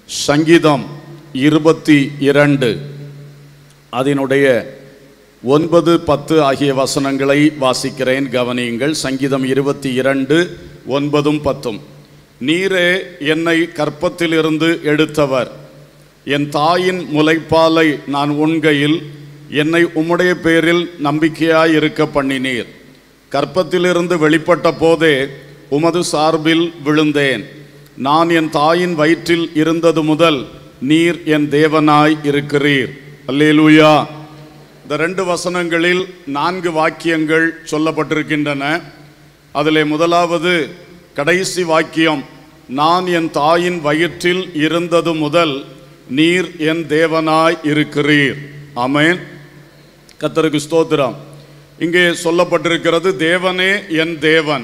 சங்கீதம் இருபத்தி இரண்டு அதனுடைய ஒன்பது பத்து ஆகிய வசனங்களை வாசிக்கிறேன் கவனியுங்கள் சங்கீதம் இருபத்தி இரண்டு ஒன்பதும் பத்தும் நீரே என்னை கற்பத்திலிருந்து எடுத்தவர் என் தாயின் முலைப்பாலை நான் உண்கையில் என்னை உம்முடைய பேரில் நம்பிக்கையாய் இருக்க பண்ணினீர் கற்பத்திலிருந்து வெளிப்பட்ட போதே உமது சார்பில் விழுந்தேன் நான் என் தாயின் வயிற்றில் இருந்தது முதல் நீர் என் தேவனாய் இருக்கிறீர் அல்லேலூயா இந்த ரெண்டு வசனங்களில் நான்கு வாக்கியங்கள் சொல்லப்பட்டிருக்கின்றன அதிலே முதலாவது கடைசி வாக்கியம் நான் என் தாயின் வயிற்றில் இருந்தது முதல் நீர் என் தேவனாய் இருக்கிறீர் ஆமென் கத்தருக்கு ஸ்தோத்திரம் இங்கே சொல்லப்பட்டிருக்கிறது தேவனே என் தேவன்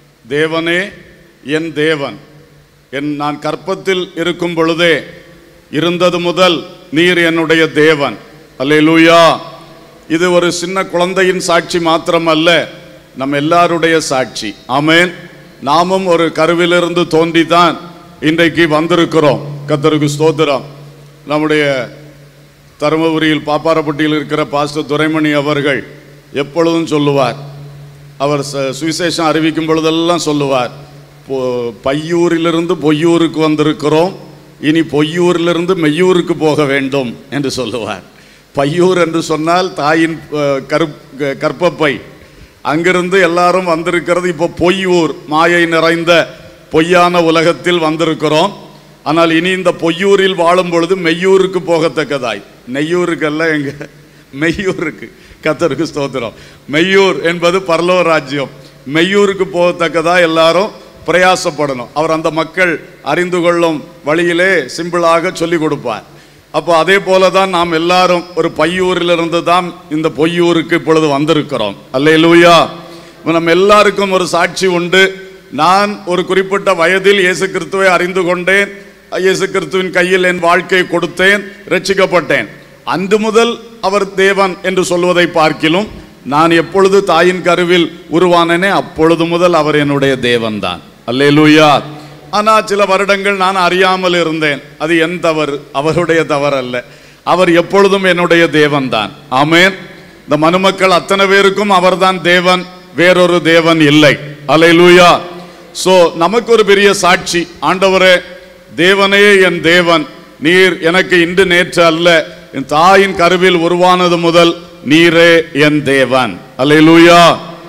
தேவனே என் தேவன் என் நான் கற்பத்தில் இருக்கும் பொழுதே இருந்தது முதல் நீர் என்னுடைய தேவன் அல்லேலூயா இது ஒரு சின்ன குழந்தையின் சாட்சி மாத்திரமல்ல நம்ம எல்லாருடைய சாட்சி ஆமென் நாமும் ஒரு கருவிலிருந்து தோன்றிதான் இன்றைக்கு வந்திருக்கிறோம் கத்தருக்கு ஸ்தோத்திரம் நம்முடைய தருமபுரியில் பாப்பாரப்பட்டியில் இருக்கிற பாஸ்டர் துரைமணி அவர்கள் எப்பொழுதும் சொல்லுவார் அவர் ச- சுவிசேஷம் அறிவிக்கும் பொழுதெல்லாம் சொல்லுவார் பொ- பையூரிலிருந்து பொய்யூருக்கு வந்திருக்கிறோம் இனி பொய்யூரிலிருந்து மெய்யூருக்கு போக வேண்டும் என்று சொல்லுவார் பையூர் என்று சொன்னால் தாயின் அஹ், கருப் க- கர்ப்பப்பை அங்கிருந்து எல்லாரும் வந்திருக்கிறது இப்போ பொய்யூர் மாயை நிறைந்த பொய்யான உலகத்தில் வந்திருக்கிறோம் ஆனால் இனி இந்த பொய்யூரில் வாழும் பொழுது மெய்யூருக்கு போகத்தக்கதாய் நெய்யூருக்கல்ல எங்க மெய்யூருக்கு கத்தருக்கு ஸ்தோத்திரம் மெய்யூர் என்பது பரலோக ராஜ்யம் மெய்யூருக்கு போகத்தக்கதா எல்லாரும் பிரயாசப்படணும் அவர் அந்த மக்கள் அறிந்து கொள்ளும் வழியிலே சிம்பிளாக சொல்லி கொடுப்பார் அப்போ அதே போல தான் நாம் எல்லாரும் ஒரு பையூரிலிருந்து தான் இந்த பொய்யூருக்கு இப்பொழுது வந்திருக்கிறோம் அல்லேலூயா இப்ப நம்ம எல்லாருக்கும் ஒரு சாட்சி உண்டு நான் ஒரு குறிப்பிட்ட வயதில் இயேசு கிறிஸ்துவை அறிந்து கொண்டேன் இயேசு கிறிஸ்துவின் கையில் என் வாழ்க்கையை கொடுத்தேன் ரட்சிக்கப்பட்டேன் அன்று முதல் அவர் தேவன் என்று சொல்வதை பார்க்கிலும் நான் எப்பொழுது தாயின் கருவில் உருவானேனே அப்பொழுது முதல் அவர் என்னுடைய தேவன்தான் அல்லேலூயா ஆனா சில வருடங்கள் நான் அறியாமல் இருந்தேன் அது என் தவறு அவருடைய தவறு அல்ல அவர் எப்பொழுதும் என்னுடைய தேவன்தான் ஆமென் இந்த மனுமக்கள் அத்தனை பேருக்கும் அவர்தான் தேவன் வேறொரு தேவன் இல்லை அல்லேலூயா சோ நமக்கு ஒரு பெரிய சாட்சி ஆண்டவரே தேவனே என் தேவன் நீர் எனக்கு இன்று நேற்று அல்ல என் தாயின் கருவில் உருவானது முதல் நீரே என் தேவன் அல்லேலூயா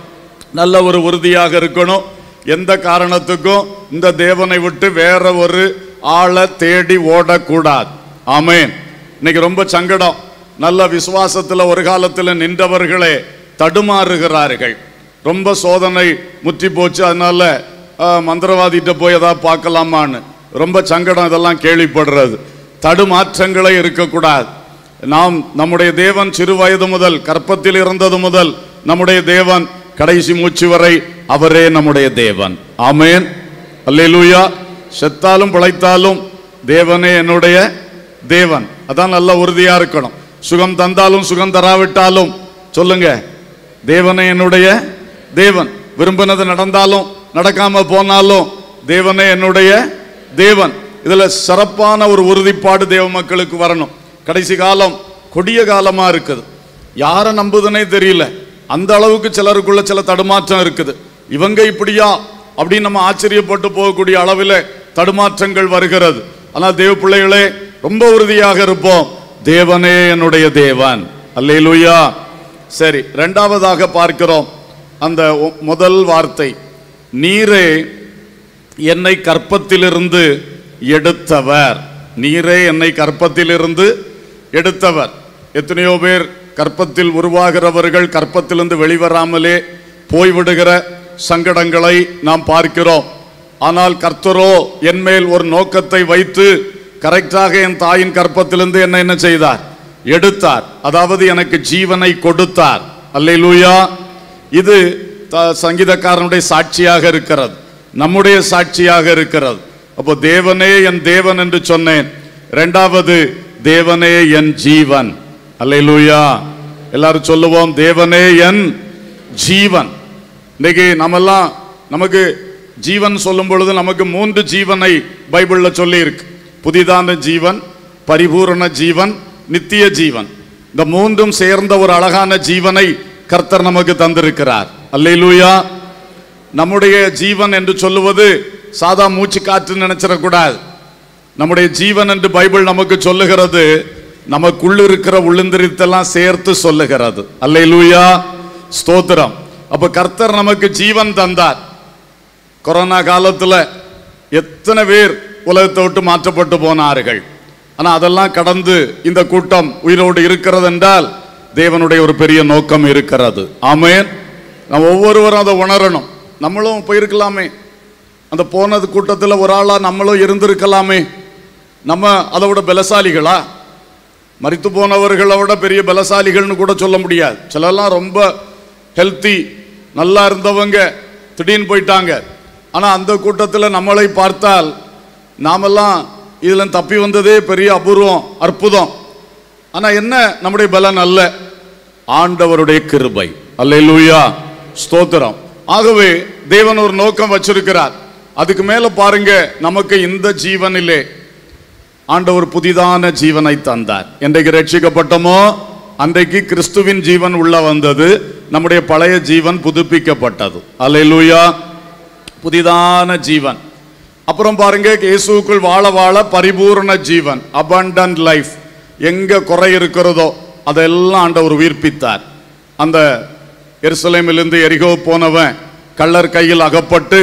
நல்ல ஒரு உறுதியாக இருக்கணும் எந்த காரணத்துக்கும் இந்த தேவனை விட்டு வேற ஒரு ஆளை தேடி ஓடக்கூடாது ஆமென் இன்னைக்கு ரொம்ப சங்கடம் நல்ல விசுவாசத்துல ஒரு காலத்துல நின்றவர்களே தடுமாறுகிறார்கள் ரொம்ப சோதனை முற்றி போச்சு அதனால ஆஹ், மந்திரவாதிகிட்ட போய் ஏதாவது பார்க்கலாமான்னு ரொம்ப சங்கடம் இதெல்லாம் கேள்விப்படுறது தடுமாற்றங்களே இருக்கக்கூடாது நாம் நம்முடைய தேவன் சிறு வயது முதல் கற்பத்தில் இருந்தது முதல் நம்முடைய தேவன் கடைசி மூச்சு வரை அவரே நம்முடைய தேவன் ஆமென் அல்லேலூயா செத்தாலும் பிழைத்தாலும் தேவனே என்னுடைய தேவன் அதான் நல்ல உறுதியா இருக்கணும் சுகம் தந்தாலும் சுகம் தராவிட்டாலும் சொல்லுங்க தேவனே என்னுடைய தேவன் விரும்பினது நடந்தாலும் நடக்காம போனாலும் தேவனே என்னுடைய தேவன் இதுல சிறப்பான ஒரு உறுதிப்பாடு தேவ மக்களுக்கு வரணும் கடைசி காலம் கொடிய காலமா இருக்குது யாரை நம்புதுனே தெரியல அந்த அளவுக்கு சிலருக்குள்ள சில தடுமாற்றம் இருக்குது இவங்க இப்படியா அப்படின்னு நம்ம ஆச்சரியப்பட்டு போகக்கூடிய அளவில் தடுமாற்றங்கள் வருகிறது ஆனால் தேவ பிள்ளைகளே ரொம்ப உறுதியாக இருப்போம் தேவனே என்னுடைய தேவன் அல்லேலூயா சரி ரெண்டாவதாக பார்க்கிறோம் அந்த ஒ- முதல் வார்த்தை நீரே என்னை கற்பத்திலிருந்து எடுத்தவர் நீரே என்னை கற்பத்திலிருந்து எடுத்தவர் எத்தனையோ பேர் கற்பத்தில் உருவாகிறவர்கள் கற்பத்திலிருந்து வெளிவராமலே போய்விடுகிற சங்கடங்களை நாம் பார்க்கிறோம் ஆனால் கர்த்தரோ என் மேல் ஒரு நோக்கத்தை வைத்து கரெக்டாக என் தாயின் கற்பத்திலிருந்து என்ன என்ன செய்தார் எடுத்தார் அதாவது எனக்கு ஜீவனை கொடுத்தார் அல்லேலூயா இது த- சங்கீதக்காரனுடைய சாட்சியாக இருக்கிறது நம்முடைய சாட்சியாக இருக்கிறது அப்போ தேவனே என் தேவன் என்று சொன்னேன் இரண்டாவது தேவனே என் ஜீவன் அல்லேலூயா எல்லாரும் சொல்லுவோம் தேவனே என் ஜீவன் இன்னைக்கு நம்மெல்லாம் நமக்கு ஜீவன் சொல்லும் பொழுது நமக்கு மூன்று ஜீவனை பைபிள்ல சொல்லி இருக்கு புதிதான ஜீவன் பரிபூரண ஜீவன் நித்திய ஜீவன் இந்த மூன்றும் சேர்ந்த ஒரு அழகான ஜீவனை கர்த்தர் நமக்கு தந்திருக்கிறார் அல்லேலூயா நம்முடைய ஜீவன் என்று சொல்லுவது சாதா மூச்சு காற்று நினைச்சிடக்கூடாது நம்முடைய ஜீவன் என்று பைபிள் நமக்கு சொல்லுகிறது நமக்குள்ள இருக்கிற உள்ளிந்திரித்தெல்லாம் சேர்த்து சொல்லுகிறது அல்லேலூயா ஸ்தோத்திரம் அப்ப கர்த்தர் நமக்கு ஜீவன் தந்தார் கொரோனா காலத்துல எத்தனை பேர் உலகத்தை விட்டு மாற்றப்பட்டு போனார்கள் ஆனா அதெல்லாம் கடந்து இந்த கூட்டம் உயிரோடு இருக்கிறது என்றால் தேவனுடைய ஒரு பெரிய நோக்கம் இருக்கிறது ஆமென் நம்ம ஒவ்வொருவரும் அதை உணரணும் நம்மளும் போயிருக்கலாமே அந்த போனது கூட்டத்தில் ஒரு ஆளா நம்மளும் இருந்திருக்கலாமே நம்ம அதை விட பலசாலிகளா மரித்து போனவர்களை விட பெரிய பலசாலிகள்னு கூட சொல்ல முடியாது சிலர்லாம் ரொம்ப ஹெல்த்தி நல்லா இருந்தவங்க திடீர்னு போயிட்டாங்க ஆனால் அந்த கூட்டத்தில் நம்மளை பார்த்தால் நாமெல்லாம் இதில் தப்பி வந்ததே பெரிய அபூர்வம் அற்புதம் ஆனால் என்ன நம்முடைய பலன் அல்ல ஆண்டவருடைய கிருபை அல்லேலூயா ஸ்தோத்திரம் ஆகவே தேவன் ஒரு நோக்கம் வச்சிருக்கிறார் அதுக்கு மேல பாருங்க நமக்கு இந்த ஜீவனிலே ஆண்டவர் புதிதான ஜீவனை தந்தார் என்றைக்கு ரட்சிக்கப்பட்டோமோ அன்றைக்கு கிறிஸ்துவின் ஜீவன் உள்ள வந்தது நம்முடைய பழைய ஜீவன் புதுப்பிக்கப்பட்டது அல்லேலூயா புதிதான ஜீவன் அப்புறம் பாருங்க இயேசுக்குள் வாழ வாழ பரிபூரண ஜீவன் abundant லைஃப் எங்க குறை இருக்கிறதோ அதெல்லாம் ஆண்டவர் உயிர்ப்பித்தார் அந்த எருசலேமிலிருந்து எரிகோ போனவன் கள்ளர் கையில் அகப்பட்டு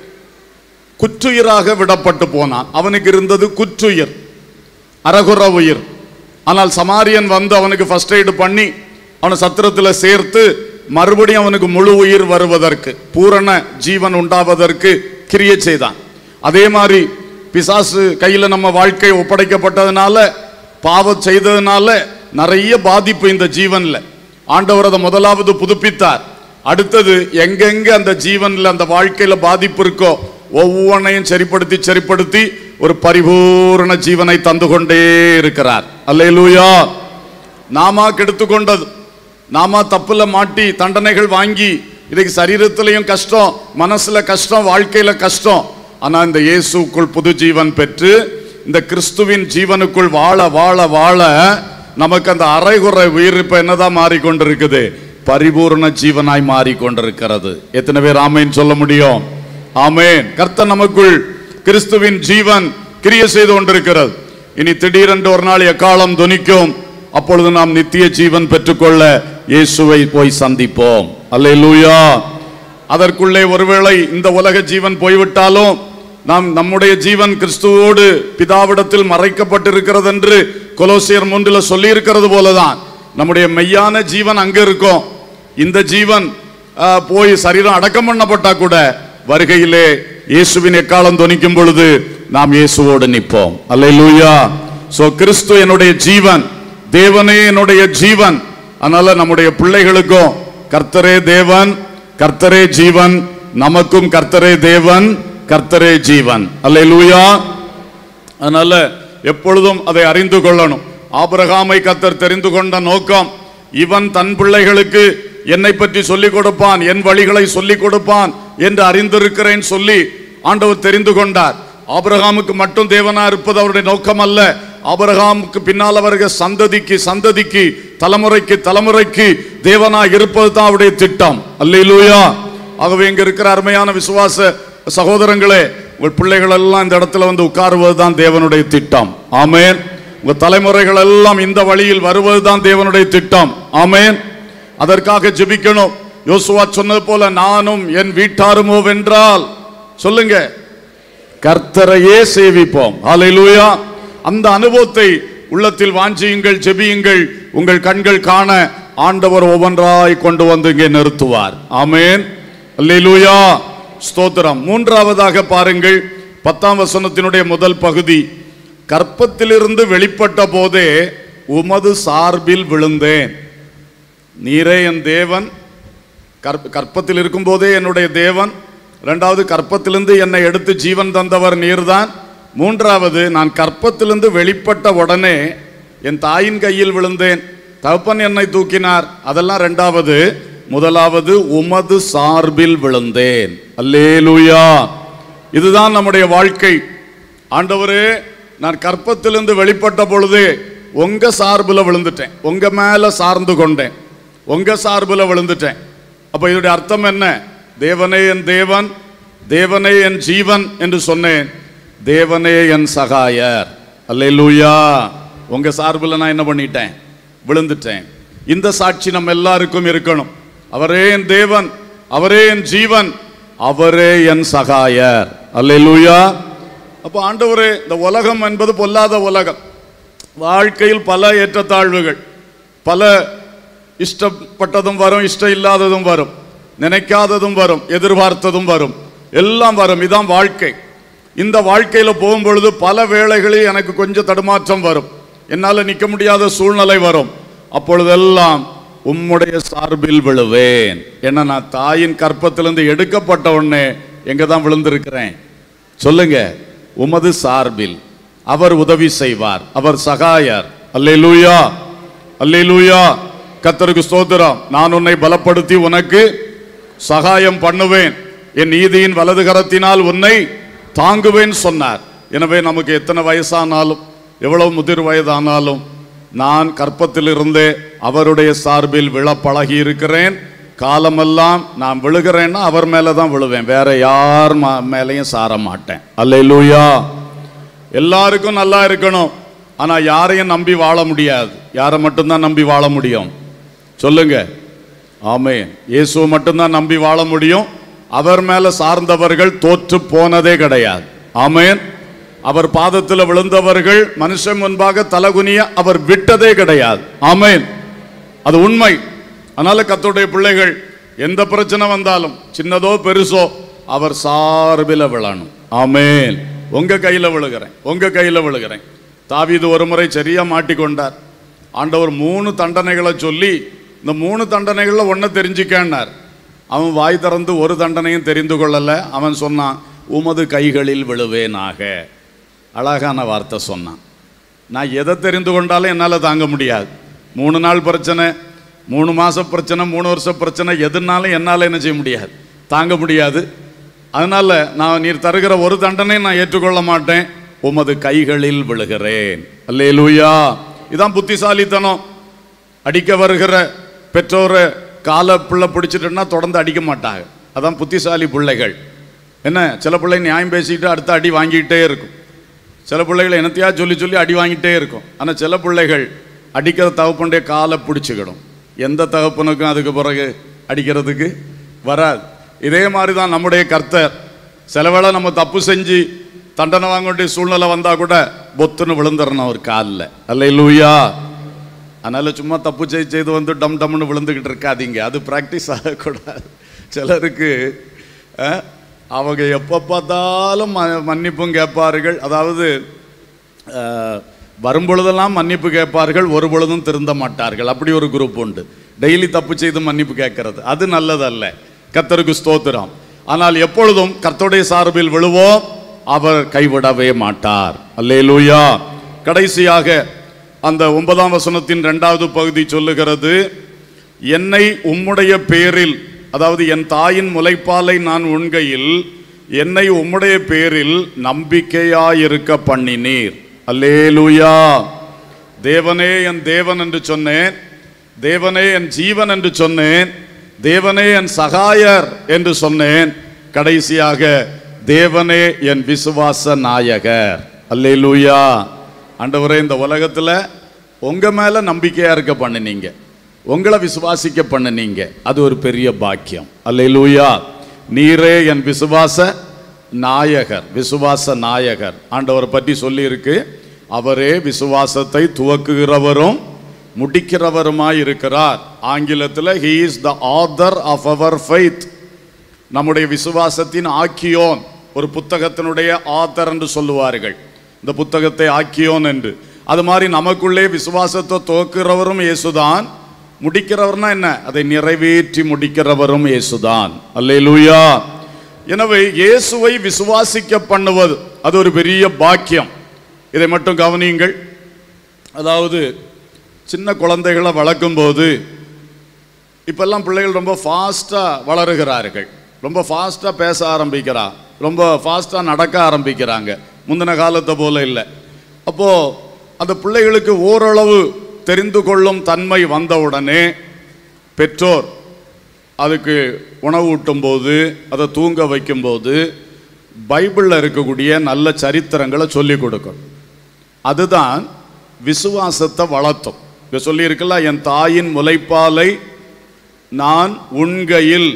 குற்றுயிராக விடப்பட்டு போனான் அவனுக்கு இருந்தது குற்றுயிர் அரகுற உயிர் ஆனால் சமாரியன் வந்து அவனுக்கு ஃபர்ஸ்ட் எய்டு பண்ணி அவனை சத்திரத்தில் சேர்த்து மறுபடியும் அவனுக்கு முழு உயிர் வருவதற்கு பூரண ஜீவன் உண்டாவதற்கு கிரியை செய்தான் அதே மாதிரி பிசாசு கையில் நம்ம வாழ்க்கை ஒப்படைக்கப்பட்டதுனால பாவம் செய்ததுனால நிறைய பாதிப்பு இந்த ஜீவன்ல ஆண்டவர் அதை முதலாவது புதுப்பித்தார் அடுத்தது எங்கெங்க அந்த ஜீவன்ல அந்த வாழ்க்கையில பாதிப்பு இருக்கோ ஒவ்வொன்றையும் சரிப்படுத்தி சரிப்படுத்தி ஒரு பரிபூரண ஜீவனை தந்து கொண்டே இருக்கிறார் அல்லேலூயா நாமா கெடுத்து கொண்டது நாம தப்புல மாட்டி தண்டனைகள் வாங்கி இதுக்கு சரீரத்திலையும் கஷ்டம் மனசுல கஷ்டம் வாழ்க்கையில கஷ்டம் ஆனா இந்த இயேசுக்குள் புது ஜீவன் பெற்று இந்த கிறிஸ்துவின் ஜீவனுக்குள் வாழ வாழ வாழ நமக்கு அந்த அரைகுறை உயிர் இப்ப என்னதான் மாறிக்கொண்டிருக்குது பரிபூரண ஜீவனாய் மாறிக்கொண்டிருக்கிறது எத்தனை பேர் ஆமேன் சொல்ல முடியும் ஆமேன் கர்த்தர் நமக்குள் கிறிஸ்துவின் ஜீவன் கிரிய செய்து கொண்டிருக்கிறது இனி திடீரென்று ஒரு நாள் எக்காலம் துணிக்கும் அப்பொழுது நாம் நித்திய ஜீவன் பெற்றுக்கொள்ள இயேசுவை போய் சந்திப்போம் அல்லேலூயா அதற்குள்ளே ஒருவேளை இந்த உலக ஜீவன் போய்விட்டாலும் நாம் நம்முடைய ஜீவன் கிறிஸ்துவோடு பிதாவிடத்தில் மறைக்கப்பட்டிருக்கிறது என்று கொலோசியர் மூன்றில் சொல்லி இருக்கிறது போலதான் நம்முடைய மெய்யான ஜீவன் அங்க இருக்கும் இந்த ஜீவன் ஆ, போய் சரீரம் அடக்கம் பண்ணப்பட்டா கூட வருகையிலே இயேசுவின் எக்காலம் தொனிக்கும் பொழுது நாம் இயேசுவோடு நிற்போம் அல்லேலூயா சோ கிறிஸ்து என்னுடைய ஜீவன் தேவனே என்னுடைய ஜீவன் அதனால நம்முடைய பிள்ளைகளுக்கும் கர்த்தரே தேவன் கர்த்தரே ஜீவன் நமக்கும் கர்த்தரே தேவன் கர்த்தரே ஜீவன் அல்லேலூயா அதனால எப்பொழுதும் அதை அறிந்து கொள்ளணும் ஆபிரகாமை கர்த்தர் தெரிந்து கொண்ட நோக்கம் இவன் தன் பிள்ளைகளுக்கு என்னை பற்றி சொல்லிக் கொடுப்பான் என் வழிகளை சொல்லிக் கொடுப்பான் என்று அறிந்திருக்கிறேன் சொல்லி ஆண்டவர் தெரிந்து கொண்டார் ஆபிரகாமுக்கு மட்டும் தேவனா இருப்பது அவருடைய நோக்கம் அல்ல ஆபிரகாமுக்கு பின்னால் வருகிற சந்ததிக்கு சந்ததிக்கு தலைமுறைக்கு தலைமுறைக்கு தேவனா இருப்பது தான் அவருடைய திட்டம் அல்லேலூயா ஆகவே இங்க இருக்கிற அருமையான விசுவாச சகோதரங்களே உங்கள் பிள்ளைகள் எல்லாம் இந்த இடத்துல வந்து உட்காருவது தான் தேவனுடைய திட்டம் ஆமேன் உங்க தலைமுறைகள் எல்லாம் இந்த வழியில் வருவது தான் தேவனுடைய திட்டம் ஆமேன் அதற்காக ஜெபிக்கணும் யோசுவா சொன்னது போல நானும் என் வீட்டாருமோ வென்றால் சொல்லுங்க கர்த்தரையே சேவிப்போம் ஹalleluya அந்த அனுபவத்தை உள்ளத்தில் வாஞ்சியுங்கள் ஜெபியுங்கள் உங்கள் கண்கள் காண ஆண்டவர் ஒவ்வொன்றாய் கொண்டு வந்து இங்கே நிறுத்துவார் ஆமென் அல்லேலூயா ஸ்தோத்திரம் மூன்றாவதாக பாருங்கள் பத்தாம் வசனத்தினுடைய முதல் பகுதி கற்பத்திலிருந்து வெளிப்பட்ட போதே உமது சார்பில் விழுந்தேன் நீரே என் தேவன் கற்ப கற்பத்தில் இருக்கும்போதே என்னுடைய தேவன் இரண்டாவது கற்பத்திலிருந்து என்னை எடுத்து ஜீவன் தந்தவர் நீர்தான் மூன்றாவது நான் கற்பத்திலிருந்து வெளிப்பட்ட உடனே என் தாயின் கையில் விழுந்தேன் தகப்பன் என்னை தூக்கினார் அதெல்லாம் ரெண்டாவது முதலாவது உமது சார்பில் விழுந்தேன் அல்லேலூயா இதுதான் நம்முடைய வாழ்க்கை ஆண்டவரே நான் கற்பத்திலிருந்து வெளிப்பட்ட பொழுது உங்க சார்புல விழுந்துட்டேன் உங்க மேல சார்ந்து கொண்டேன் உங்க சார்புல விழுந்துட்டேன் அப்ப இதோடைய அர்த்தம் என்ன தேவனே என் தேவன் தேவனே என் ஜீவன் என்று சொன்னேன் தேவனே என் சகாயர் அல்லேலூயா உங்க சார்புல நான் என்ன பண்ணிட்டேன் விழுந்துட்டேன் இந்த சாட்சி நம்ம எல்லாருக்கும் இருக்கணும் அவரே என் தேவன் அவரே என் ஜீவன் அவரே என் சகாயர் அல்லேலூயா அப்போ ஆண்டவரே இந்த உலகம் என்பது பொல்லாத உலகம் வாழ்க்கையில் பல ஏற்றத்தாழ்வுகள் பல இஷ்டப்பட்டதும் வரும் இஷ்டம் இல்லாததும் வரும் நினைக்காததும் வரும் எதிர்பார்த்ததும் வரும் எல்லாம் வரும் இதான் வாழ்க்கை இந்த வாழ்க்கையில போகும்பொழுது பல வேளைகளில் எனக்கு கொஞ்சம் தடுமாற்றம் வரும் என்னால நிற்க முடியாத சூழ்நிலை வரும் அப்பொழுதெல்லாம் உம்முடைய சார்பில் விழுவேன் ஏன்னா நான் தாயின் கற்பத்திலிருந்து எடுக்கப்பட்ட உடனே எங்க தான் விழுந்திருக்கிறேன் சொல்லுங்க உமது சார்பில் அவர் உதவி செய்வார் அவர் சகாயர் அல்லேலூயா அல்லேலூயா கத்தருக்கு ஸ்தோத்திரம் நான் உன்னை பலப்படுத்தி உனக்கு சகாயம் பண்ணுவேன் என் நீதியின் வலது கரத்தினால் உன்னை தாங்குவேன் சொன்னார் எனவே நமக்கு எத்தனை வயசானாலும் எவ்வளவு முதிர் வயதானாலும் நான் கற்பத்திலிருந்தே அவருடைய சார்பில் விழ பழகி இருக்கிறேன் காலமெல்லாம் நான் விழுகிறேன்னா அவர் மேல தான் விழுவேன் வேற யார் மா- மேலேயும் சார மாட்டேன் அல்லேலூயா எல்லாருக்கும் நல்லா இருக்கணும் ஆனா யாரையும் நம்பி வாழ முடியாது யாரை மட்டும்தான் நம்பி வாழ முடியும் சொல்லுங்க ஆமென் இயேசுவை மட்டும்தான் நம்பி வாழ முடியும் அவர் மேல சார்ந்தவர்கள் தோற்று போனதே கிடையாது ஆமென் அவர் பாதத்தில் விழுந்தவர்கள் மனுஷன் முன்பாக தலகுனிய அவர் விட்டதே கிடையாது ஆமென் அது உண்மை அதனால கத்தோடைய பிள்ளைகள் எந்த பிரச்சனை வந்தாலும் சின்னதோ பெருசோ அவர் சார்பில் விழணும் ஆமென் உங்க கையில விழுகிறேன் உங்க கையில விழுகிறேன் தாவீது ஒரு முறை சரியா மாட்டிக்கொண்டார் ஆண்டவர் மூணு தண்டனைகளை சொல்லி இந்த மூணு தண்டனைகள்ல ஒன்றை தெரிஞ்சுக்கன்னார் அவன் வாய் திறந்து ஒரு தண்டனையும் தெரிந்து கொள்ளல அவன் சொன்னான் உமது கைகளில் விழுவேனாக அழகான வார்த்தை சொன்னான் நான் எதை தெரிந்து கொண்டாலும் என்னால் தாங்க முடியாது மூணு நாள் பிரச்சனை மூணு மாச பிரச்சனை மூணு வருஷ பிரச்சனை எதுனாலும் என்னால் என்ன செய்ய முடியாது தாங்க முடியாது அதனால நான் நீர் தருகிற ஒரு தண்டனை நான் ஏற்றுக்கொள்ள மாட்டேன் உமது கைகளில் விழுகிறேன் அல்லேலூயா இதான் புத்திசாலித்தனம் அடிக்க வருகிற பெற்றோரை காலை பிள்ளை பிடிச்சிட்டுன்னா தொடர்ந்து அடிக்க மாட்டாங்க அதான் புத்திசாலி பிள்ளைகள் என்ன சில பிள்ளை நியாயம் பேசிக்கிட்டு அடுத்த அடி வாங்கிக்கிட்டே இருக்கும் சில பிள்ளைகள் என்னத்தையா சொல்லி சொல்லி அடி வாங்கிட்டே இருக்கும் ஆனால் சில பிள்ளைகள் அடிக்கிற தகப்பனுடைய காலை பிடிச்சிக்கிடும் எந்த தகப்பனுக்கும் அதுக்கு பிறகு அடிக்கிறதுக்கு வராது இதே மாதிரி தான் நம்முடைய கர்த்தர் சில வேளை நம்ம தப்பு செஞ்சு தண்டனை வாங்க வேண்டிய சூழ்நிலை வந்தா கூட பொத்துன்னு விழுந்துடணும் அவர் காலில் அல்ல லூயா அதனால சும்மா தப்பு செய்து செய்து வந்து டம் டம்னு விழுந்துக்கிட்டு இருக்காதீங்க அது ப்ராக்டிஸ் ஆகக்கூடாது சிலருக்கு அஹ், அவங்க எப்போ பார்த்தாலும் ம- மன்னிப்பும் கேட்பார்கள் அதாவது அஹ், வரும்பொழுதெல்லாம் மன்னிப்பு கேட்பார்கள் ஒரு பொழுதும் திருந்த மாட்டார்கள் அப்படி ஒரு குரூப் உண்டு டெய்லி தப்பு செய்து மன்னிப்பு கேட்கறது அது நல்லதல்ல கர்த்தருக்கு ஸ்தோத்திரம் ஆனால் எப்பொழுதும் கர்த்தருடைய சார்பில் விழுவோம் அவர் கைவிடவே மாட்டார் அல்லேலூயா கடைசியாக அந்த ஒன்பதாம் வசனத்தின் இரண்டாவது பகுதி சொல்லுகிறது என்னை உம்முடைய பேரில் அதாவது என் தாயின் முலைப்பாலை நான் உண்கையில் என்னை உம்முடைய பேரில் நம்பிக்கையாயிருக்க பண்ணினீர் அல்லேலூயா தேவனே என் தேவன் என்று சொன்னேன் தேவனே என் ஜீவன் என்று சொன்னேன் தேவனே என் சகாயர் என்று சொன்னேன் கடைசியாக தேவனே என் விசுவாச நாயகர் அல்லேலூயா ஆண்டவரே இந்த உலகத்துல உங்க மேல நம்பிக்கையா இருக்க பண்ணினீங்க உங்களை விசுவாசிக்க பண்ணினீங்க அது ஒரு பெரிய பாக்கியம் அல்லேலூயா நீரே என் விசுவாச நாயகர் விசுவாச நாயகர் ஆண்டவரை பற்றி சொல்லியிருக்கு அவரே விசுவாசத்தை துவக்குகிறவரும் முடிக்கிறவருமாய் இருக்கிறார் ஆங்கிலத்தில் he is the author of our faith நம்முடைய விசுவாசத்தின் ஆக்கியோன் ஒரு புத்தகத்தினுடைய ஆத்தர் என்று சொல்லுவார்கள் இந்த புத்தகத்தை ஆக்கியோன் என்று அது மாதிரி நமக்குள்ளே விசுவாசத்தை துவக்கிறவரும் இயேசுதான் முடிக்கிறவர்னா என்ன அதை நிறைவேற்றி முடிக்கிறவரும் இயேசுதான் அல்லேலூயா எனவே இயேசுவை விசுவாசிக்க பண்ணுவது அது ஒரு பெரிய பாக்கியம் இதை மட்டும் கவனியுங்கள் அதாவது சின்ன குழந்தைகளை வளர்க்கும்போது இப்பெல்லாம் பிள்ளைகள் ரொம்ப ஃபாஸ்ட்டாக வளருகிறார்கள் ரொம்ப ஃபாஸ்ட்டாக பேச ஆரம்பிக்கிறா ரொம்ப ஃபாஸ்ட்டாக நடக்க ஆரம்பிக்கிறாங்க முந்தின காலத்தை போல இல்லை அப்போ அந்த பிள்ளைகளுக்கு ஓரளவு தெரிந்து கொள்ளும் தன்மை வந்தவுடனே பெற்றோர் அதுக்கு உணவு ஊட்டும் போது அதை தூங்க வைக்கும்போது பைபிளில் இருக்கக்கூடிய நல்ல சரித்திரங்களை சொல்லிக் கொடுக்கணும் அதுதான் விசுவாசத்தை வளர்த்தும் இங்க சொல்லியிருக்கல என் தாயின் முலைப்பாலை நான் உண்கையில்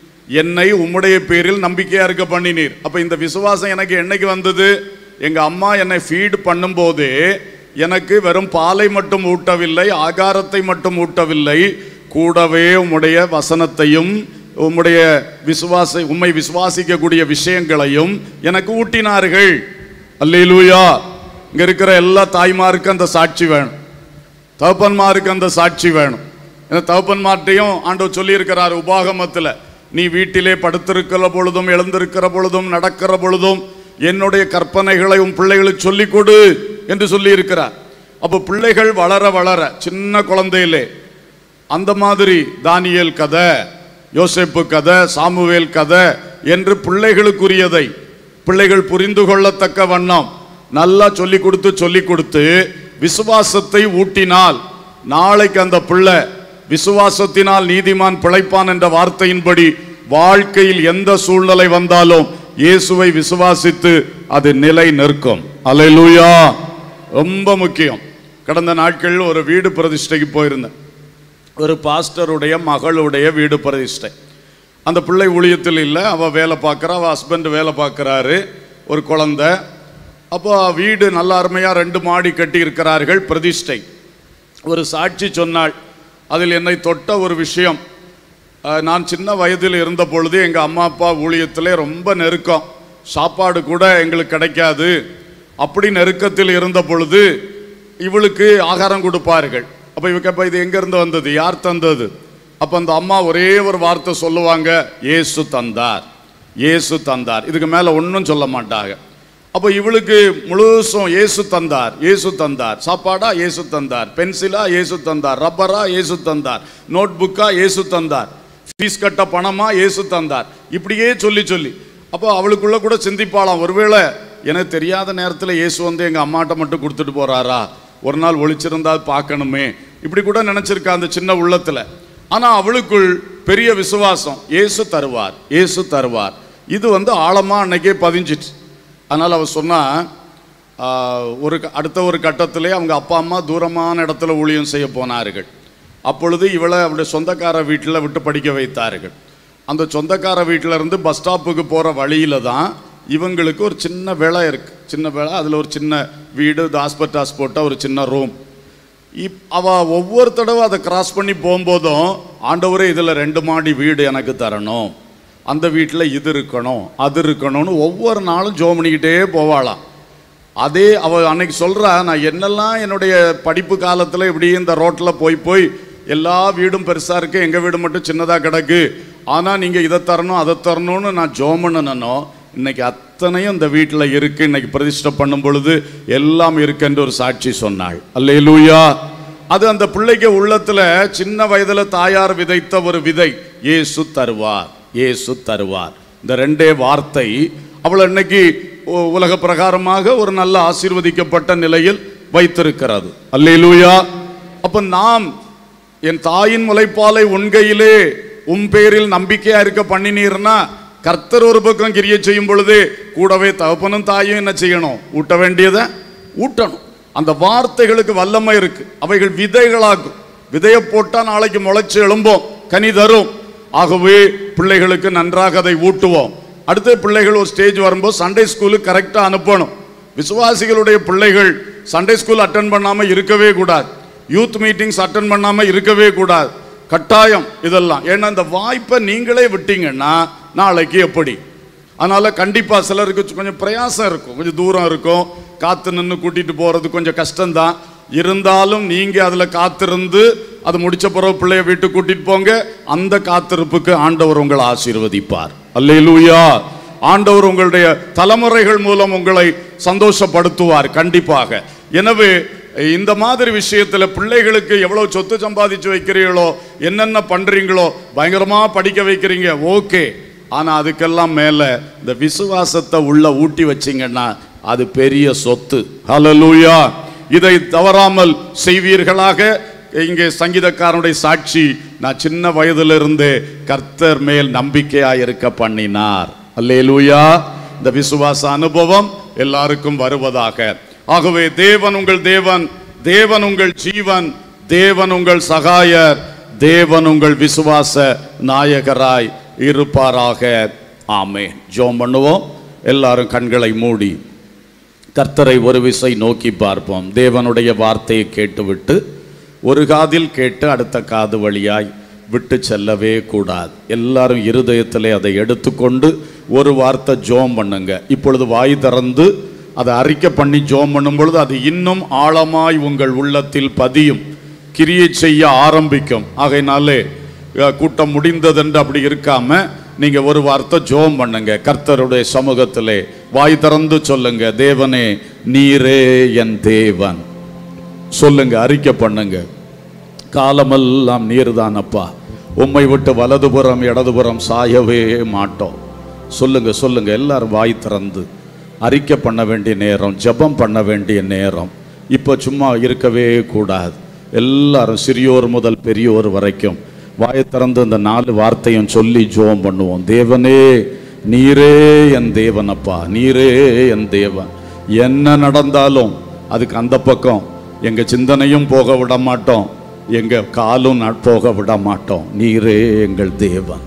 என்னை உம்முடைய பேரில் நம்பிக்கையா இருக்க பண்ணினீர் அப்ப இந்த விசுவாசம் எனக்கு என்னைக்கு வந்தது எங்க அம்மா என்னை ஃபீட் பண்ணும்போதே எனக்கு வெறும் பாலை மட்டும் ஊட்டவில்லை ஆகாரத்தை மட்டும் ஊட்டவில்லை கூடவே உம்முடைய வசனத்தையும் உம்முடைய விசுவாச உம்மை விசுவாசிக்கக்கூடிய விஷயங்களையும் எனக்கு ஊட்டினார்கள் அல்லேலூயா இங்க இருக்கிற எல்லா தாய்மாருக்கும் அந்த சாட்சி வேணும் தகப்பன்மாருக்கு அந்த சாட்சி வேணும் இந்த தகப்பன்மார்ட்டையும் ஆண்டவர் சொல்லியிருக்கிறார் உபாகமத்தில் நீ வீட்டிலே படுத்திருக்கிற பொழுதும் எழுந்திருக்கிற பொழுதும் நடக்கிற பொழுதும் என்னுடைய கற்பனைகளை உன் பிள்ளைகளுக்கு சொல்லிக் கொடு என்று சொல்லியிருக்கிறார் அப்போ பிள்ளைகள் வளர வளர சின்ன குழந்தையிலே அந்த மாதிரி தானியேல் கதை யோசேப்பு கதை சாமுவேல் கதை என்று பிள்ளைகளுக்குரியதை பிள்ளைகள் புரிந்து கொள்ளத்தக்க வண்ணம் நல்லா சொல்லி கொடுத்து சொல்லி கொடுத்து விசுவாசத்தை ஊட்டினால் நாளைக்கு அந்த பிள்ளை விசுவாசத்தினால் நீதிமான் பிழைப்பான் என்ற வார்த்தையின்படி வாழ்க்கையில் எந்த சூழ்நிலை வந்தாலும் இயேசுவை விசுவாசித்து அது நிலை நிற்கும் அல்லேலூயா ரொம்ப முக்கியம் கடந்த நாட்கள் ஒரு வீடு பிரதிஷ்டைக்கு போயிருந்தேன் ஒரு பாஸ்டருடைய மகளுடைய வீடு பிரதிஷ்டை அந்த பிள்ளை ஊழியத்தில் இல்லை அவள் வேலை பார்க்குறா அவள் ஹஸ்பண்ட் வேலை பார்க்குறாரு ஒரு குழந்தை அப்போ வீடு நல்ல அருமையாக ரெண்டு மாடி கட்டி இருக்கிறார்கள் பிரதிஷ்டை ஒரு சாட்சி சொன்னாள் அதில் என்னை தொட்ட ஒரு விஷயம் அஹ், நான் சின்ன வயதில் இருந்த பொழுது எங்கள் அம்மா அப்பா ஊழியத்திலே ரொம்ப நெருக்கம் சாப்பாடு கூட எங்களுக்கு கிடைக்காது அப்படி நெருக்கத்தில் இருந்த பொழுது இவளுக்கு ஆகாரம் கொடுப்பார்கள் அப்போ இவ கேட்பா இது எங்கேருந்து வந்தது யார் தந்தது அப்போ அந்த அம்மா ஒரே ஒரு வார்த்தை சொல்லுவாங்க இயேசு தந்தார் இயேசு தந்தார் இதுக்கு மேலே ஒன்றும் சொல்ல மாட்டாங்க அப்போ இவளுக்கு முழுசும் இயேசு தந்தார் இயேசு தந்தார் சாப்பாடா இயேசு தந்தார் பென்சிலா இயேசு தந்தார் ரப்பரா இயேசு தந்தார் நோட் புக்கா இயேசு தந்தார் ஃபீஸ் கட்ட பணமா இயேசு தந்தார் இப்படியே சொல்லி சொல்லி அப்போ அவளுக்குள்ள கூட சிந்திப்பாளாம் ஒருவேளை எனக்கு தெரியாத நேரத்தில் இயேசு வந்து எங்கள் அம்மாட்ட மட்டும் கொடுத்துட்டு போறாரா ஒரு நாள் ஒளிச்சிருந்தா பார்க்கணுமே இப்படி கூட நினைச்சிருக்கா அந்த சின்ன உள்ளத்துல ஆனா அவளுக்குள் பெரிய விசுவாசம் இயேசு தருவார் இயேசு தருவார் இது வந்து ஆழமா அன்னைக்கே பதிஞ்சிட்டு அதனால் அவ சொன்னா ஆஹ், ஒரு க- அடுத்த ஒரு கட்டத்திலே அவங்க அப்பா அம்மா தூரமான இடத்துல ஊழியம் செய்ய போனார்கள் அப்பொழுது இவளை அவருடைய சொந்தக்கார வீட்டில் விட்டு படிக்க வைத்தார்கள் அந்த சொந்தக்கார வீட்டில இருந்து பஸ் ஸ்டாப்புக்கு போகிற வழியில தான் இவங்களுக்கு ஒரு சின்ன விலை இருக்கு சின்ன விலை அதில் ஒரு சின்ன வீடு ஹாஸ்பிட்டாஸ் போட்ட ஒரு சின்ன ரூம் இப் அவ ஒவ்வொரு தடவை அதை கிராஸ் பண்ணி போகும்போதும் ஆண்டவரே இதில் ரெண்டு மாடி வீடு எனக்கு தரணும் அந்த வீட்டில் இது இருக்கணும் அது இருக்கணும்னு ஒவ்வொரு நாளும் ஜோம் பண்ணிக்கிட்டே போவாளாம் அதே அவ அன்னைக்கு சொல்றா நான் என்னெல்லாம் என்னுடைய படிப்பு காலத்தில் இப்படி இந்த ரோட்டில் போய் போய் எல்லா வீடும் பெருசாக இருக்கு எங்கள் வீடு மட்டும் சின்னதாக கிடக்கு ஆனால் நீங்கள் இதை தரணும் அதை தரணும்னு நான் ஜோம் பண்ணனோ இன்னைக்கு அத்தனையும் இந்த வீட்டில் இருக்கு இன்னைக்கு பிரதிஷ்டை பண்ணும் பொழுது எல்லாம் இருக்குன்னு ஒரு சாட்சி சொன்னாள் அல்லேலூயா அது அந்த பிள்ளைக்கு உள்ளத்துல சின்ன வயதுல தாயார் விதைத்த ஒரு விதை இயேசு தருவார் இயேசு தருவார் இந்த ரெண்டே வார்த்தை அவள் இன்னைக்கு உ- உலக பிரகாரமாக ஒரு நல்ல ஆசீர்வதிக்கப்பட்ட நிலையில் வைத்திருக்கிறது அல்லேலூயா அப்ப நாம் என் தாயின் முலைப்பாலை உண்கையிலே உம் பேரில் நம்பிக்கையா இருக்க பண்ணினீர்னா கர்த்தர் ஒரு பக்கம் கிரியை செய்யும் பொழுது கூடவே தகப்பனும் தாயும் என்ன செய்யணும் ஊட்ட வேண்டியதை ஊட்டணும் அந்த வார்த்தைகளுக்கு வல்லமை இருக்கு அவைகள் விதைகளாகும் விதையை போட்டா நாளைக்கு முளைச்சு எழும்போம் கனி தரும் ஆகவே பிள்ளைகளுக்கு நன்றாக அதை ஊட்டுவோம் அடுத்த பிள்ளைகள் ஒரு ஸ்டேஜ் வரும்போது சண்டே ஸ்கூலுக்கு கரெக்டாக அனுப்பணும் விசுவாசிகளுடைய பிள்ளைகள் சண்டே ஸ்கூல் அட்டன் பண்ணாம இருக்கவே கூடாது யூத் மீட்டிங்ஸ் அட்டன் பண்ணாம இருக்கவே கூடாது கட்டாயம் இதெல்லாம் ஏன்னா இந்த வாய்ப்பை நீங்களே விட்டீங்கன்னா நாளைக்கு எப்படி அதனால கண்டிப்பா சிலருக்கு கொஞ்சம் பிரயாசம் இருக்கும் கொஞ்சம் தூரம் இருக்கும் காத்து நின்று கூட்டிட்டு போறது கொஞ்சம் கஷ்டம்தான் இருந்தாலும் நீங்க அதுல காத்திருந்து அது முடிச்ச பிறகு பிள்ளைய வீட்டுக்கு கூட்டிட்டு போங்க அந்த காத்திருப்புக்கு ஆண்டவர் உங்களை ஆசீர்வதிப்பார் அல்லேலூயா ஆண்டவர் உங்களுடைய தலைமுறைகள் மூலம் உங்களை சந்தோஷப்படுத்துவார் கண்டிப்பாக எனவே இந்த மாதிரி விஷயத்துல பிள்ளைகளுக்கு எவ்வளவு சொத்து சம்பாதிச்சு வைக்கிறீங்களோ என்னென்ன பண்றீங்களோ பயங்கரமா படிக்க வைக்கிறீங்க ஓகே ஆனா அதுக்கெல்லாம் மேல இந்த விசுவாசத்தை உள்ள ஊட்டி வச்சீங்கன்னா அது பெரிய சொத்து ஹalleluya இதை தவறாமல் செய்வீர்களாக இங்கே சங்கீதக்காரனுடைய சாட்சி நான் சின்ன வயதிலிருந்தே கர்த்தர் மேல் நம்பிக்கையாய் இருக்க பண்ணினார் அல்லேலூயா இந்த விசுவாச அனுபவம் எல்லாருக்கும் வருவதாக ஆகவே தேவன் உங்கள் தேவன் தேவன் உங்கள் ஜீவன் தேவன் உங்கள் சகாயர் தேவன் உங்கள் விசுவாச நாயகராய் இருப்பாராக ஆமே ஜோம் பண்ணுவோம் எல்லாரும் கண்களை மூடி கர்த்தரை ஒரு விசை நோக்கி பார்ப்போம் தேவனுடைய வார்த்தையை கேட்டுவிட்டு ஒரு காதில் கேட்டு அடுத்த காது வழியாய் விட்டு செல்லவே கூடாது எல்லாரும் இருதயத்திலே அதை எடுத்துக்கொண்டு ஒரு வார்த்தை ஜோம் பண்ணுங்க இப்பொழுது வாய் திறந்து அதை அறிக்கை பண்ணி ஜோம் பண்ணும் பொழுது அது இன்னும் ஆழமாய் உங்கள் உள்ளத்தில் பதியும் கிரியை செய்ய ஆரம்பிக்கும் ஆகையினாலே அஹ், கூட்டம் முடிந்ததென்று அப்படி இருக்காம நீங்க ஒரு வார்த்தை ஜோம் பண்ணுங்க கர்த்தருடைய சமூகத்திலே வாய் திறந்து சொல்லுங்க தேவனே நீரே என் தேவன் சொல்லுங்க அறிக்கை பண்ணுங்க காலமெல்லாம் நீர்தான் அப்பா உம்மை விட்டு வலதுபுறம் இடதுபுறம் சாயவே மாட்டோம் சொல்லுங்க சொல்லுங்க எல்லாரும் வாய் திறந்து அறிக்கை பண்ண வேண்டிய நேரம் ஜெபம் பண்ண வேண்டிய நேரம் இப்போ சும்மா இருக்கவே கூடாது எல்லாரும் சிறியோர் முதல் பெரியோர் வரைக்கும் வாயை திறந்து இந்த நாலு வார்த்தையும் சொல்லி ஜெபம் பண்ணுவோம் தேவனே நீரே என் தேவன் அப்பா நீரே என் தேவன் என்ன நடந்தாலும் அதுக்கு அந்த பக்கம் எங்க சிந்தனையும் போக விட மாட்டோம் எங்க காலும் ந- போக விட மாட்டோம் நீரே எங்கள் தேவன்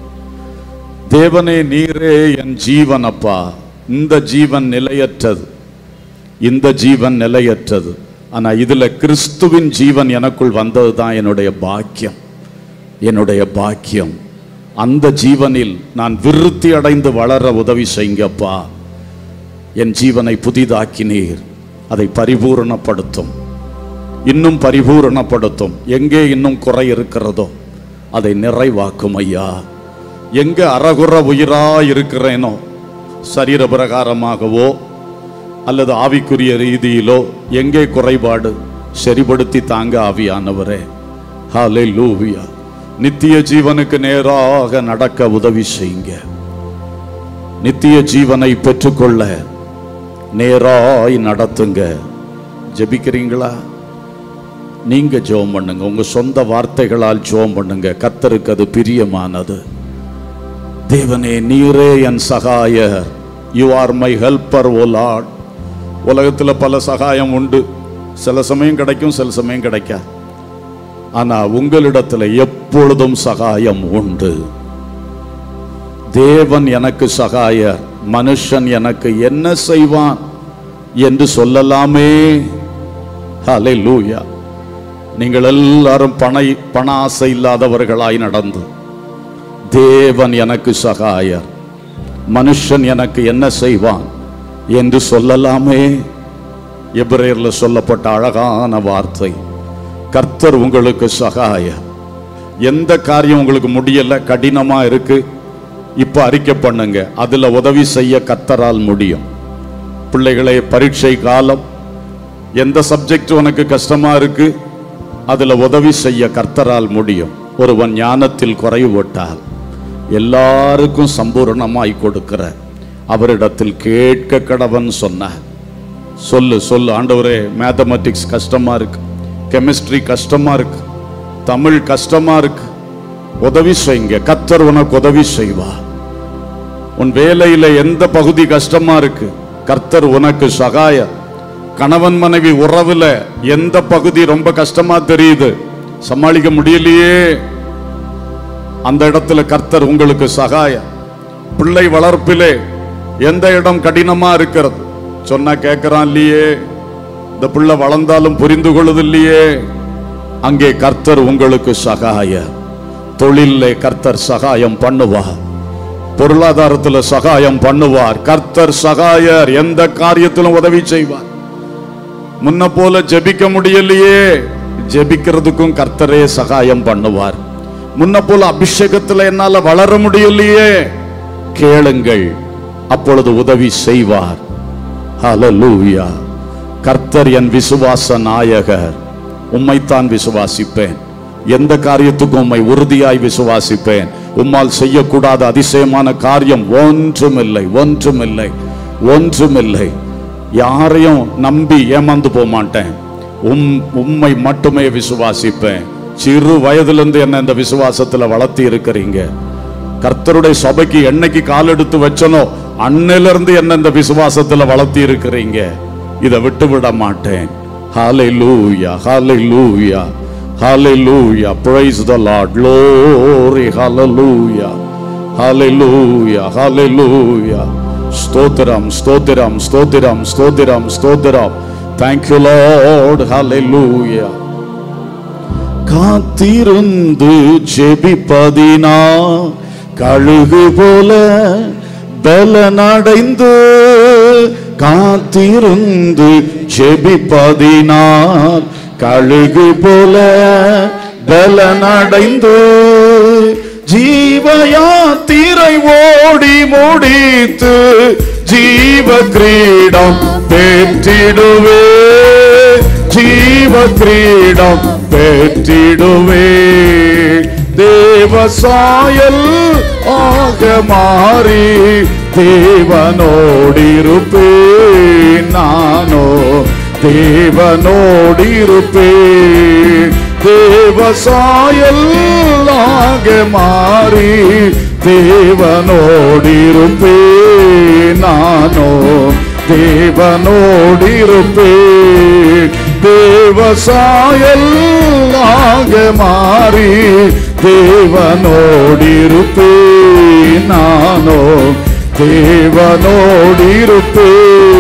தேவனே நீரே என் ஜீவன் அப்பா இந்த ஜீவன் நிலையற்றது இந்த ஜீவன் நிலையற்றது ஆனா இதுல கிறிஸ்துவின் ஜீவன் எனக்குள் வந்தது தான் என்னுடைய பாக்கியம் என்னுடைய பாக்கியம் அந்த ஜீவனில் நான் விருத்தி அடைந்து வளர உதவி செய்யுங்கப்பா என் ஜீவனை புதிதாக்கினீர் அதை பரிபூரணப்படுத்தும் இன்னும் பரிபூரணப்படுத்தும் எங்கே இன்னும் குறை இருக்கிறதோ அதை நிறைவாக்கும் ஐயா எங்க அறகுற உயிரா இருக்கிறேனோ சரீர பிரகாரமாகவோ அல்லது ஆவிக்குரிய ரீதியிலோ எங்கே குறைபாடு சரிப்படுத்தி தாங்க ஆவியானவரே ஹாலே லூவியா நித்திய ஜீவனுக்கு நேராக நடக்க உதவி செய்யுங்க நித்திய ஜீவனை பெற்றுக்கொள்ள நேராய் நடத்துங்க ஜெபிக்கிறீங்களா நீங்க ஜெபம் பண்ணுங்க உங்க சொந்த வார்த்தைகளால் ஜெபம் பண்ணுங்க கர்த்தருக்கு அது பிரியமானது தேவனே நீரே என் சகாயர் you are my helper oh Lord உலகத்துல பல சகாயம் உண்டு சில சமயம் கிடைக்கும் சில சமயம் கிடைக்காது ஆனா உங்களிடத்துல எப்பொழுதும் சகாயம் உண்டு தேவன் எனக்கு சகாயர் மனுஷன் எனக்கு என்ன செய்வான் என்று சொல்லலாமே ஹalleluya நீங்கள் எல்லாரும் பண பண ஆசை இல்லாதவர்களாய் நடந்து தேவன் எனக்கு சகாயர் மனுஷன் எனக்கு என்ன செய்வான் என்று சொல்லலாமே எபிரேயர்ல சொல்லப்பட்ட அழகான வார்த்தை கர்த்தர் உங்களுக்கு சகாயர் எந்த காரியம் உங்களுக்கு முடியல கடினமா இருக்கு இப்ப அறிக்கை பண்ணுங்க அதுல உதவி செய்ய கர்த்தரால் முடியும் பிள்ளைகளே பரீட்சை காலம் எந்த சப்ஜெக்ட் உனக்கு கஷ்டமா இருக்கு அதுல உதவி செய்ய கர்த்தரால் முடியும் ஒருவன் ஞானத்தில் குறைவுபட்டால் எல்லாருக்கும் சம்பூரணமாய் கொடுக்கிற அவரிடத்தில் கேட்க கடவன் சொன்னார் சொல்லு சொல்லு ஆண்டவரே மேத்தமெட்டிக்ஸ் கஷ்டமா இருக்கு கெமிஸ்ட்ரி கஷ்டமா இருக்கு தமிழ் கஷ்டமா இருக்கு உதவி செய்யுங்க கத்தர் உனக்கு உதவி செய்வா உன் வேலையில எந்த பகுதி கஷ்டமா இருக்கு கர்த்தர் உனக்கு சகாய கணவன் மனைவி உறவுல எந்த பகுதி ரொம்ப கஷ்டமா தெரியுது சமாளிக்க முடியலையே அந்த இடத்துல கர்த்தர் உங்களுக்கு சகாய பிள்ளை வளர்ப்பிலே எந்த இடம் கடினமா இருக்கிறது சொன்னா கேட்கிறான் இல்லையே இந்த பிள்ளை வளர்ந்தாலும் புரிந்து கொள்ளுது இல்லையே அங்கே கர்த்தர் உங்களுக்கு சகாய தொழிலே கர்த்தர் சகாயம் பண்ணுவார் பொருளாதாரத்துல சகாயம் பண்ணுவார் கர்த்தர் சகாயர் எந்த காரியத்திலும் உதவி செய்வார் முன்ன போல ஜெபிக்க முடியலையே ஜெபிக்கிறதுக்கும் கர்த்தரே சகாயம் பண்ணுவார் முன்ன போல அபிஷேகத்துல என்னால வளர முடியலையே கேளுங்கள் அப்பொழுது உதவி செய்வார் ஹalleluya கர்த்தர் என் விசுவாச நாயகர் உம்மைத்தான் விசுவாசிப்பேன் எந்த காரியத்துக்கும் உம்மை உறுதியாய் விசுவாசிப்பேன் உம்மால் செய்யக்கூடாத அதிசயமான காரியம் ஒன்றுமில்லை ஒன்றுமில்லை ஒன்றுமில்லை யாரையும் நம்பி ஏமாந்து போக மாட்டேன் உம் உம்மை மட்டுமே விசுவாசிப்பேன் சிறு வயதிலிருந்து என்ன இந்த விசுவாசத்துல வளர்த்தி இருக்கிறீங்க கர்த்தருடைய சபைக்கு என்னைக்கு கால் எடுத்து வச்சனோ அன்னிலிருந்து என்ன இந்த விசுவாசத்துல வளர்த்தி இருக்கிறீங்க இதை விட்டு விட மாட்டேன் ஹalleluya hallelujah hallelujah praise the lord glory hallelujah hallelujah hallelujah ஸ்தோத்திரம் ஸ்தோத்திரம் ஸ்தோத்திரம் ஸ்தோத்திரம் ஸ்தோத்திரம் thank you lord hallelujah காத்திருந்து ஜெபிப்பதினா கழுகு போல பலனடைந்து காத்திருந்து ஜெபிப்பதினால் கழுகு போல பலனடைந்து ஜீவயாத்திரை ஓடி முடித்து ஜீவ கிரீடம் பெற்றிடுவே ஜீவ கிரீடம் பெற்றிடுவே தேவசாயல் ஆக மாறி தேவனோடிருப்பே நானோ தேவனோடிருப்பே தேவசாயல் ஆக மாறி தேவனோடிருப்பே நானோ தேவனோடிருப்பே தேவசாயல் ஆக மாறி தேவனோடிருப்பே நானோ தேவனோடிருப்பே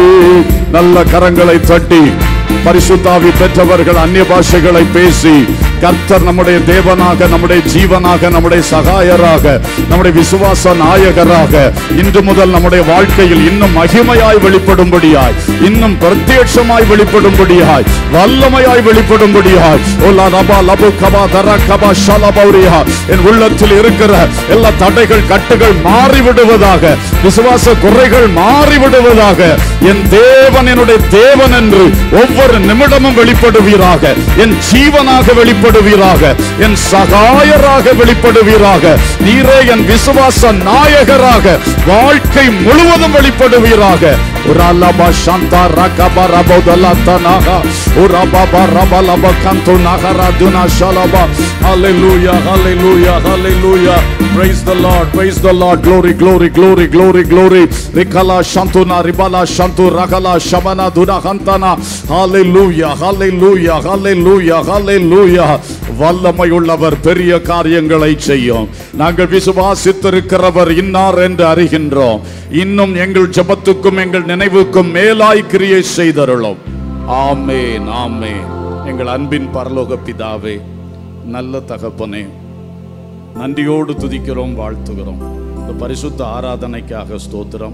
நல்ல கரங்களை தட்டி பரிசுத்தாவி பெற்றவர்கள் அந்நிய பாஷைகளை பேசி கர்த்தர் நம்முடைய தேவனாக நம்முடைய ஜீவனாக நம்முடைய சகாயராக நம்முடைய விசுவாச நாயகராக இன்று முதல் நம்முடைய வாழ்க்கையில் இன்னும் மகிமையாய் வெளிப்படும்படியாய் இன்னும் பிரத்யட்சமாய் வெளிப்படும்படியாய் வல்லமையாய் வெளிப்படும்படியாய் ஓலா ரபா லபு கபா தர கபா ஷலபௌரியா என் உள்ளத்தில் இருக்கிற எல்லா தடைகள் கட்டுகள் மாறிவிடுவதாக விசுவாச குறைகள் மாறிவிடுவதாக என் தேவன் என்னுடைய தேவன் என்று ஒவ்வொரு நிமிடமும் வெளிப்படுவீராக என் ஜீவனாக வெளிப்படுவீராக என் சகாயராக வெளிப்படுவீராக நீரே என் விசுவாச நாயகராக வாழ்க்கை முழுவதும் வெளிப்படுவீராக உராலபா சாந்தா ரகபா ரபோதலா தனாகா உராபா ரபலப கந்து நகரா துனா ஷலபா ஹalleluya hallelujah hallelujah praise the lord praise the lord glory glory glory glory glory rikala shantuna ribala shantu ragala shamana duna hantana hallelujah hallelujah hallelujah hallelujah வல்லமையுள்ளவர் பெரிய காரியங்களை செய்யும் நாங்கள் விசுவாசித்திருக்கிறவர் இன்னார் என்று அறிகின்றோம் இன்னும் எங்கள் ஜெபத்துக்கும் எங்கள் நினைவுக்கும் மேலாய் கிரியை செய்தருளும் ஆமேன் ஆமேன் எங்கள் அன்பின் பரலோக பிதாவே நல்ல தகப்பனே நன்றியோடு துதிக்கிறோம் வாழ்த்துகிறோம் இந்த பரிசுத்த ஆராதனைக்காக ஸ்தோத்திரம்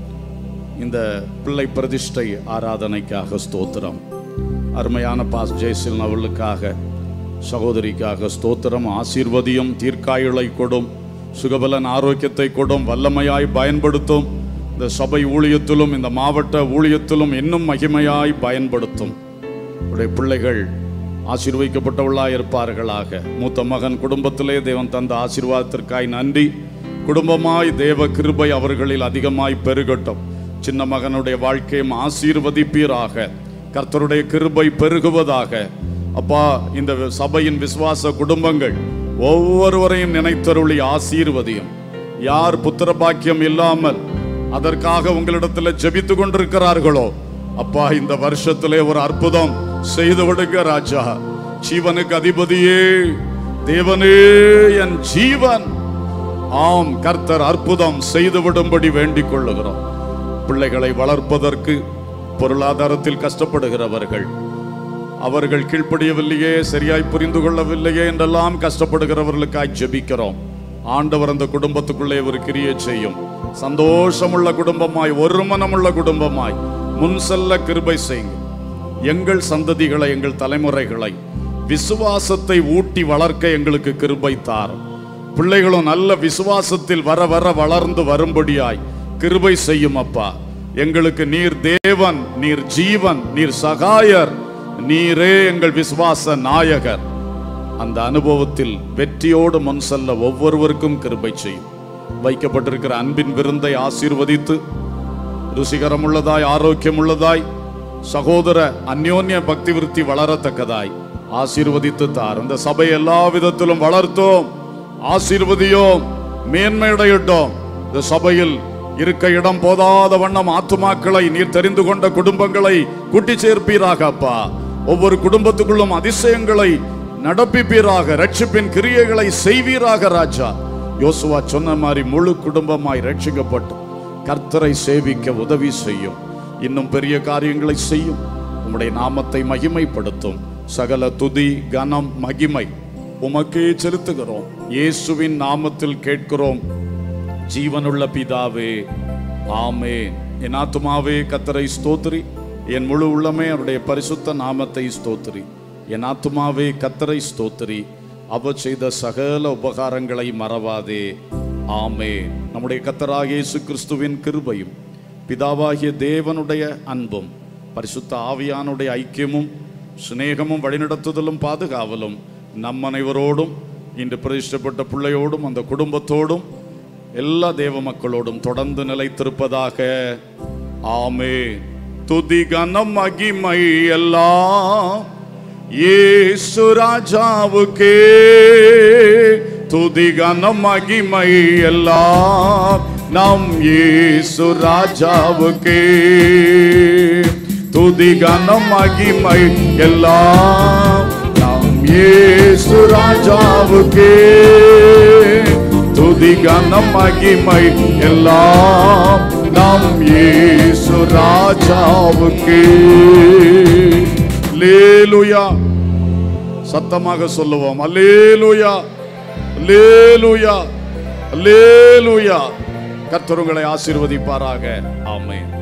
இந்த பிள்ளை பிரதிஷ்டை ஆராதனைக்காக ஸ்தோத்திரம் அருமையான பாஸ் ஜெயசில் அவளுக்காக சகோதரிக்காக ஸ்தோத்திரம் ஆசீர்வதியும் தீர்க்காயுளை கொடும் சுகபலன் ஆரோக்கியத்தை கொடும் வல்லமையாய் பயன்படுத்தும் இந்த சபை ஊழியத்திலும் இந்த மாவட்ட ஊழியத்திலும் இன்னும் மகிமையாய் பயன்படுத்தும் உடைய பிள்ளைகள் ஆசீர்வதிக்கப்பட்டவர்களாய் இருப்பார்களாக மூத்த மகன் குடும்பத்திலே தேவன் தந்த ஆசீர்வாதத்திற்காய் நன்றி குடும்பமாய் தேவ கிருபை அவர்களில் அதிகமாய் பெருகட்டும் சின்ன மகனுடைய வாழ்க்கையும் ஆசீர்வதிப்பீராக கர்த்தருடைய கிருபை பெருகுவதாக அப்பா இந்த சபையின் விசுவாச குடும்பங்கள் ஒவ்வொருவரையும் நினைத்தருளி ஆசீர்வதியும் யார் புத்திர பாக்கியம் இல்லாமல் அதற்காக உங்களிடத்தில் ஜெபித்து கொண்டிருக்கிறார்களோ அப்பா இந்த வருஷத்திலே ஒரு அற்புதம் செய்து விடுங்க ராஜா ஜீவனுக்கு அதிபதியே தேவனே என் ஜீவன் ஆம் கர்த்தர் அற்புதம் செய்து விடும்படி வேண்டிக் கொள்ளுகிறோம் பிள்ளைகளை வளர்ப்பதற்கு பொருளாதாரத்தில் கஷ்டப்படுகிறவர்கள் அவர்கள் கீழ்ப்படியவில்லையே சரியாய் புரிந்து கொள்ளவில்லையே என்றெல்லாம் கஷ்டப்படுகிறவர்களுக்காய் ஜெபிக்கிறோம் ஆண்டவர் அந்த குடும்பத்துக்குள்ளே ஒரு கிரியை செய்யும் சந்தோஷமுள்ள குடும்பமாய் ஒரு மனமுள்ள குடும்பமாய் முன் செல்ல கிருபை செய்யுங்க எங்கள் சந்ததிகளை எங்கள் தலைமுறைகளை விசுவாசத்தை ஊட்டி வளர்க்க எங்களுக்கு கிருபை தாரும் பிள்ளைகளும் நல்ல விசுவாசத்தில் வர வர வளர்ந்து வரும்படியாய் கிருபை செய்யும் அப்பா எங்களுக்கு நீர் தேவன் நீர் ஜீவன் நீர் சகாயர் நீரே எங்கள் விசுவாச நாயகர் அந்த அனுபவத்தில் வெற்றியோடு முன் செல்ல ஒவ்வொருவருக்கும் கிருபை செய்யும் வைக்கப்பட்டிருக்கிற அன்பின் விருந்தை ஆசீர்வதித்து ருசிகரமுள்ளதாய் ஆரோக்கியமுள்ளதாய் சகோதர அந்யோன்ய பக்தி விருத்தி வளரத்தக்கதாய் ஆசீர்வதித்து தார் இந்த சபை எல்லா விதத்திலும் வளர்த்தோம் ஆசீர்வதியோம் மேன்மையடையட்டும் இந்த சபையில் இருக்க இடம் போதாத வண்ணம் ஆத்துமாக்களை நீர் தெரிந்து கொண்ட குடும்பங்களை கூட்டி சேர்ப்பீராக அப்பா ஒவ்வொரு குடும்பத்துக்குள்ளும் அதிசயங்களை நடப்பிப்பீராக ரட்சிப்பின் கிரியைகளை செய்வீராக ராஜா யோசுவா சொன்ன மாதிரி முழு குடும்பமாய் ரட்சிக்கப்பட்டு கர்த்தரை சேவிக்க உதவி செய்யும் இன்னும் பெரிய காரியங்களை செய்யும் உம்முடைய நாமத்தை மகிமைப்படுத்தும் சகல துதி கனம் மகிமை உமக்கே செலுத்துகிறோம் இயேசுவின் நாமத்தில் கேட்கிறோம் ஜீவனுள்ள பிதாவே ஆமென் என் ஆத்துமாவே கத்தரை ஸ்தோத்திரி என் முழு உள்ளமே அவருடைய பரிசுத்த நாமத்தை ஸ்தோத்திரி என் ஆத்துமாவே கத்தரை ஸ்தோத்திரி அவர் செய்த சகல உபகாரங்களை மறவாதே ஆமே நம்முடைய கத்தராகிய இயேசு கிறிஸ்துவின் கிருபையும் பிதாவாகிய தேவனுடைய அன்பும் பரிசுத்த ஆவியானுடைய ஐக்கியமும் சிநேகமும் வழிநடத்துதலும் பாதுகாவலும் நம் அனைவரோடும் இன்று பிரதிஷ்டப்பட்ட பிள்ளையோடும் அந்த குடும்பத்தோடும் எல்லா தேவ மக்களோடும் தொடர்ந்து நிலைத்திருப்பதாக ஆமே துதி கனம் மகிமை எல்லாம் இயேசு ராஜாவுக்கே துதி கனம் மகிமை எல்லாம் நம் இயேசு ராஜாவுக்கே துதி கனம் மகிமை எல்லாம் நம் இயேசு ராஜாவுக்கே துதி கனம் மகிமை எல்லாம் நம் இயேசு ராஜாவுக்கு லேலுயா சத்தமாக சொல்லுவோம் அல்லேலுயா அல்லேலுயா அல்லேலுயா கர்த்தர் உங்களை ஆசீர்வதிப்பாராக ஆமென்